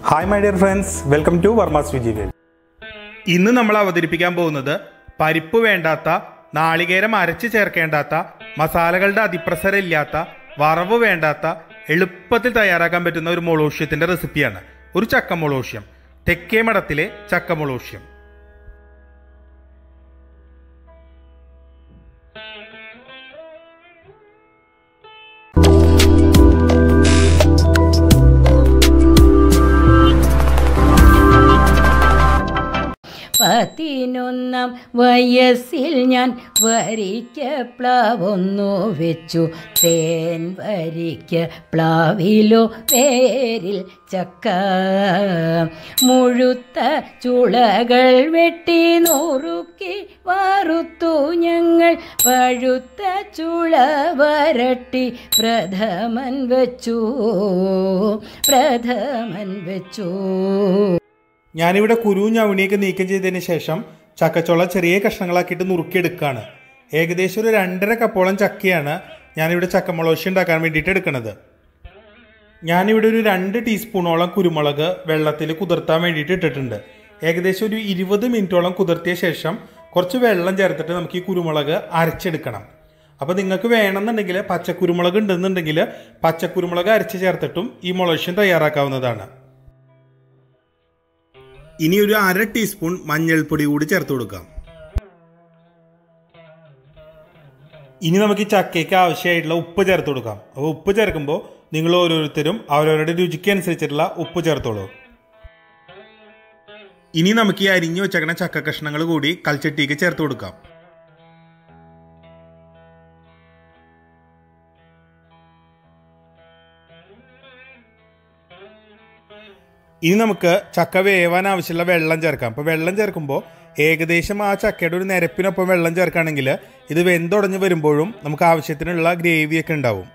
hi my dear friends welcome to Varma's Viji ഇന്ന് നമ്മൾ അവതരിപ്പിക്കാൻ പോകുന്നത് പരിപ്പ് വേണ്ടാത്ത നാളികേരം അരച്ച് ചേർക്കേണ്ടാത്ത മസാലകളുടെ അതിപ്രസരം ഇല്ലാത്ത വറവ് വേണ്ടാത്ത എളുപ്പത്തിൽ തയ്യാറാക്കാൻ പറ്റുന്ന ഒരു മൊളോഷ്യത്തിൻ്റെ റെസിപ്പിയാണ് ഒരു ചക്ക മൊളോഷ്യം തെക്കേ മഠത്തിലെ ചക്ക മൊളോഷ്യം പതിനൊന്നാം വയസ്സിൽ ഞാൻ വരിക്ക പ്ലാവൊന്നു വെച്ചു തേൻ വരിക്ക പ്ലാവിലോ പേരിൽ ചക്ക മുഴുത്ത ചുളകൾ വെട്ടി നുറുക്കി വറുത്തു ഞങ്ങൾ പഴുത്ത ചുള വരട്ടി പ്രഥമൻ വെച്ചു പ്രഥമൻ വെച്ചു ഞാനിവിടെ കുരുവും ഞവണിയൊക്കെ നീക്കം ചെയ്തതിന് ശേഷം ചക്കച്ചോള ചെറിയ കഷ്ണങ്ങളാക്കിയിട്ട് നുറുക്കിയെടുക്കുകയാണ് ഏകദേശം ഒരു രണ്ടര കപ്പോളം ചക്കയാണ് ഞാനിവിടെ ചക്കമുളക് ഉണ്ടാക്കാൻ വേണ്ടിയിട്ട് എടുക്കുന്നത് ഞാനിവിടെ ഒരു രണ്ട് ടീസ്പൂണോളം കുരുമുളക് വെള്ളത്തിൽ കുതിർത്താൻ വേണ്ടിയിട്ട് ഇട്ടിട്ടുണ്ട് ഏകദേശം ഒരു ഇരുപത് മിനിറ്റോളം കുതിർത്തിയ ശേഷം കുറച്ച് വെള്ളം ചേർത്തിട്ട് നമുക്ക് ഈ കുരുമുളക് അരച്ചെടുക്കണം അപ്പോൾ നിങ്ങൾക്ക് വേണമെന്നുണ്ടെങ്കിൽ പച്ചക്കുരുമുളക് ഉണ്ടെന്നുണ്ടെങ്കിൽ പച്ചക്കുരുമുളക് അരച്ച് ചേർത്തിട്ടും ഈ മുളശ്യം തയ്യാറാക്കാവുന്നതാണ് ഇനി ഒരു അര ടീസ്പൂൺ മഞ്ഞൾപ്പൊടി കൂടി ചേർത്ത് കൊടുക്കാം ഇനി നമുക്ക് ഈ ചക്കയ്ക്ക് ആവശ്യമായിട്ടുള്ള ഉപ്പ് ചേർത്ത് കൊടുക്കാം അപ്പോൾ ഉപ്പ് ചേർക്കുമ്പോൾ നിങ്ങൾ ഓരോരുത്തരും അവരവരുടെ രുചിക്ക് അനുസരിച്ചിട്ടുള്ള ഉപ്പ് ചേർത്തോളൂ ഇനി നമുക്ക് ഈ അരിഞ്ഞു വെച്ചേക്കണ ചക്ക കഷ്ണങ്ങൾ കൂടി കൽച്ചട്ടിക്ക് ചേർത്ത് കൊടുക്കാം ഇനി നമുക്ക് ചക്ക വേവാൻ ആവശ്യമുള്ള വെള്ളം ചേർക്കാം അപ്പോൾ വെള്ളം ചേർക്കുമ്പോൾ ഏകദേശം ആ ചക്കയുടെ ഒരു നിരപ്പിനൊപ്പം വെള്ളം ചേർക്കുകയാണെങ്കിൽ ഇത് വെന്തുടഞ്ഞ് വരുമ്പോഴും നമുക്ക് ആവശ്യത്തിനുള്ള ഗ്രേവിയൊക്കെ ഉണ്ടാവും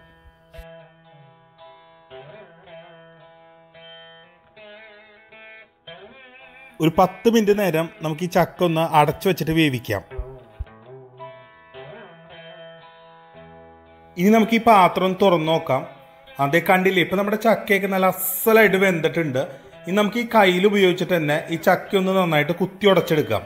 ഒരു പത്ത് മിനിറ്റ് നേരം നമുക്ക് ഈ ചക്ക ഒന്ന് അടച്ചു വെച്ചിട്ട് വേവിക്കാം ഇനി നമുക്ക് ഈ പാത്രം ഒന്ന് തുറന്നു നോക്കാം അതേ കണ്ടില്ലേ ഇപ്പം നമ്മുടെ ചക്കയൊക്കെ നല്ല അസലായിട്ട് വെന്തിട്ടുണ്ട് ഇനി നമുക്ക് ഈ കയ്യിൽ ഉപയോഗിച്ചിട്ട് തന്നെ ഈ ചക്ക ഒന്ന് നന്നായിട്ട് കുത്തി ഉടച്ചെടുക്കാം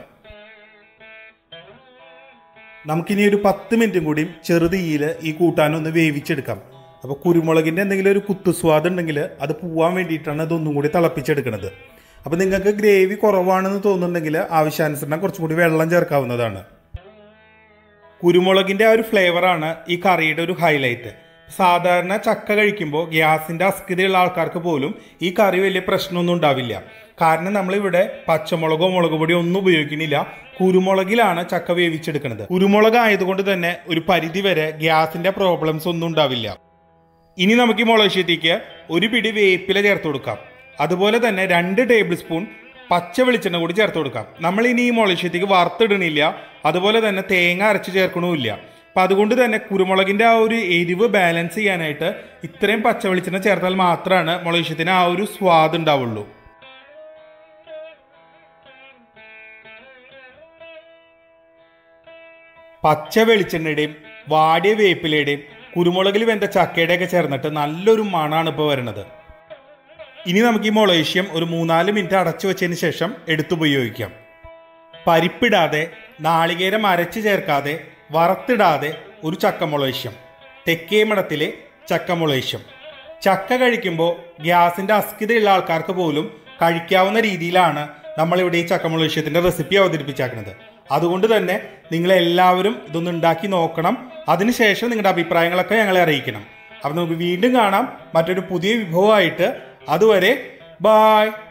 നമുക്കിനി ഒരു പത്ത് മിനിറ്റും കൂടി ചെറുതീയിൽ ഈ കൂട്ടാനൊന്ന് വേവിച്ചെടുക്കാം അപ്പോൾ കുരുമുളകിൻ്റെ എന്തെങ്കിലും ഒരു കുത്തുസ്വാദ് ഉണ്ടെങ്കിൽ അത് പോവാൻ വേണ്ടിയിട്ടാണ് ഇതൊന്നും കൂടി തിളപ്പിച്ചെടുക്കുന്നത് അപ്പോൾ നിങ്ങൾക്ക് ഗ്രേവി കുറവാണെന്ന് തോന്നുന്നുണ്ടെങ്കിൽ ആവശ്യാനുസരണം കുറച്ചും കൂടി വെള്ളം ചേർക്കാവുന്നതാണ് കുരുമുളകിൻ്റെ ആ ഒരു ഫ്ലേവറാണ് ഈ കറിയുടെ ഒരു ഹൈലൈറ്റ് സാധാരണ ചക്ക കഴിക്കുമ്പോൾ ഗ്യാസിൻ്റെ അസ്ഥിതയുള്ള ആൾക്കാർക്ക് പോലും ഈ കറി വലിയ പ്രശ്നമൊന്നും ഉണ്ടാവില്ല കാരണം നമ്മളിവിടെ പച്ചമുളകോ മുളക് പൊടിയോ ഒന്നും ഉപയോഗിക്കണില്ല കുരുമുളകിലാണ് ചക്ക വേവിച്ചെടുക്കുന്നത് കുരുമുളക് ആയതുകൊണ്ട് തന്നെ ഒരു പരിധി വരെ ഗ്യാസിൻ്റെ പ്രോബ്ലംസ് ഒന്നും ഉണ്ടാവില്ല ഇനി നമുക്ക് ഈ മുളകശ്ശേരിക്ക് ഒരു പിടി വേപ്പില ചേർത്ത് കൊടുക്കാം അതുപോലെ തന്നെ രണ്ട് ടേബിൾ സ്പൂൺ പച്ച വെളിച്ചെണ്ണ കൂടി ചേർത്ത് കൊടുക്കാം നമ്മൾ ഇനി ഈ മുളകശ്ശേരിക്ക് വറുത്തിടണില്ല അതുപോലെ തന്നെ തേങ്ങ അരച്ച് ചേർക്കണമില്ല അപ്പം അതുകൊണ്ട് തന്നെ കുരുമുളകിൻ്റെ ആ ഒരു എരിവ് ബാലൻസ് ചെയ്യാനായിട്ട് ഇത്രയും പച്ച വെളിച്ചെണ്ണ ചേർത്താൽ മാത്രമാണ് മുളകശ്ശത്തിന് ആ ഒരു സ്വാദ് ഉണ്ടാവുള്ളൂ പച്ച വെളിച്ചെണ്ണയുടെയും വാടിയ വേപ്പിലയുടെയും കുരുമുളകിൽ വെന്ത ചക്കയുടെയൊക്കെ ചേർന്നിട്ട് നല്ലൊരു മണമാണ് ഇപ്പോൾ വരുന്നത് ഇനി നമുക്ക് ഈ മൊളേഷ്യം ഒരു മൂന്നാല് മിനിറ്റ് അടച്ചു വെച്ചതിന് ശേഷം എടുത്തുപയോഗിക്കാം പരിപ്പിടാതെ നാളികേരം അരച്ച് ചേർക്കാതെ വറുത്തിടാതെ ഒരു ചക്കമുളേഷ്യം തെക്കേമഠത്തിലെ ചക്കമുളേഷ്യം ചക്ക കഴിക്കുമ്പോൾ ഗ്യാസിൻ്റെ അസ്ഥിതയുള്ള ആൾക്കാർക്ക് പോലും കഴിക്കാവുന്ന രീതിയിലാണ് നമ്മളിവിടെ ഈ ചക്കമുളേഷ്യത്തിൻ്റെ റെസിപ്പി അവതരിപ്പിച്ചാക്കുന്നത് അതുകൊണ്ട് തന്നെ നിങ്ങളെല്ലാവരും ഇതൊന്ന് ഉണ്ടാക്കി നോക്കണം അതിനുശേഷം നിങ്ങളുടെ അഭിപ്രായങ്ങളൊക്കെ ഞങ്ങളെ അറിയിക്കണം അപ്പം നമുക്ക് വീണ്ടും കാണാം മറ്റൊരു പുതിയ വിഭവമായിട്ട് അതുവരെ ബായ്